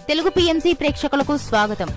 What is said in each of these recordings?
Telugu PMC ప్రేక్షకులకు స్వాగతం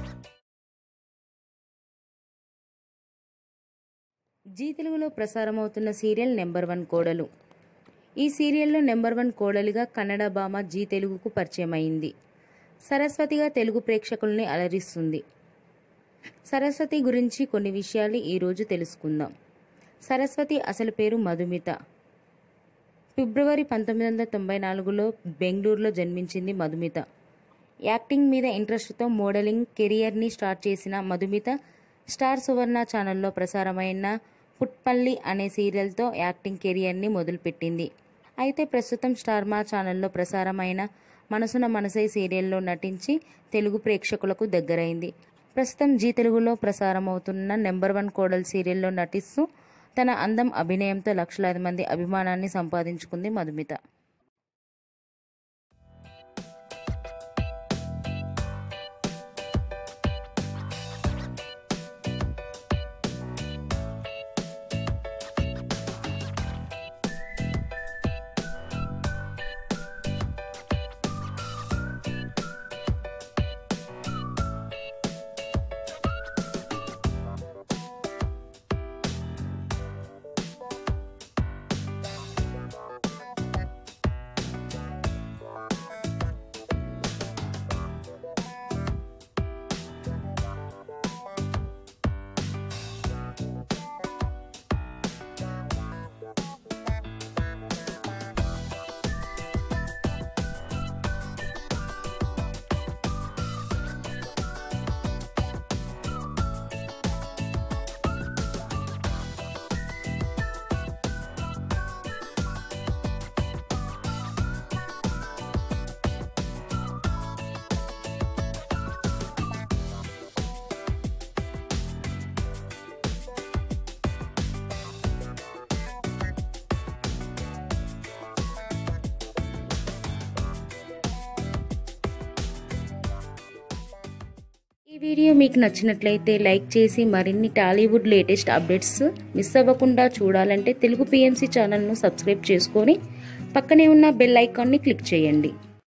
G తెలుగులో ప్రసారమవుతున్న సీరియల్ నెంబర్ వన్ కోడలు ఈ సీరియల్లో నెంబర్ వన్ కోడలిగా కన్నడ భామ జీ తెలుగుకు పరిచయం అయింది సరస్వతిగా తెలుగు ప్రేక్షకుల్ని అలరిస్తుంది సరస్వతి గురించి కొన్ని విషయాలు ఈరోజు తెలుసుకుందాం సరస్వతి అసలు పేరు మధుమిత ఫిబ్రవరి పంతొమ్మిది వందల తొంభై నాలుగులో బెంగళూరులో జన్మించింది మధుమిత యాక్టింగ్ మీద ఇంట్రెస్ట్తో మోడలింగ్ కెరియర్ని స్టార్ట్ చేసిన మధుమిత స్టార్ సువర్ణ ఛానల్లో ప్రసారమైన పుట్పల్లి అనే సీరియల్తో యాక్టింగ్ కెరియర్ని మొదలుపెట్టింది అయితే ప్రస్తుతం స్టార్ మా ఛానల్లో ప్రసారమైన మనసున మనసై సీరియల్లో నటించి తెలుగు ప్రేక్షకులకు దగ్గరైంది ప్రస్తుతం జీ తెలుగులో ప్రసారమవుతున్న నెంబర్ వన్ కోడల్ సీరియల్లో నటిస్తూ తన అందం అభినయంతో లక్షలాది మంది అభిమానాన్ని సంపాదించుకుంది మధుమిత ఈ వీడియో మీకు నచ్చినట్లయితే లైక్ చేసి మరిన్ని టాలీవుడ్ లేటెస్ట్ అప్డేట్స్ మిస్ అవ్వకుండా చూడాలంటే తెలుగు పిఎంసి ఛానల్ను సబ్స్క్రైబ్ చేసుకొని పక్కనే ఉన్న బెల్ ఐకాన్ని క్లిక్ చేయండి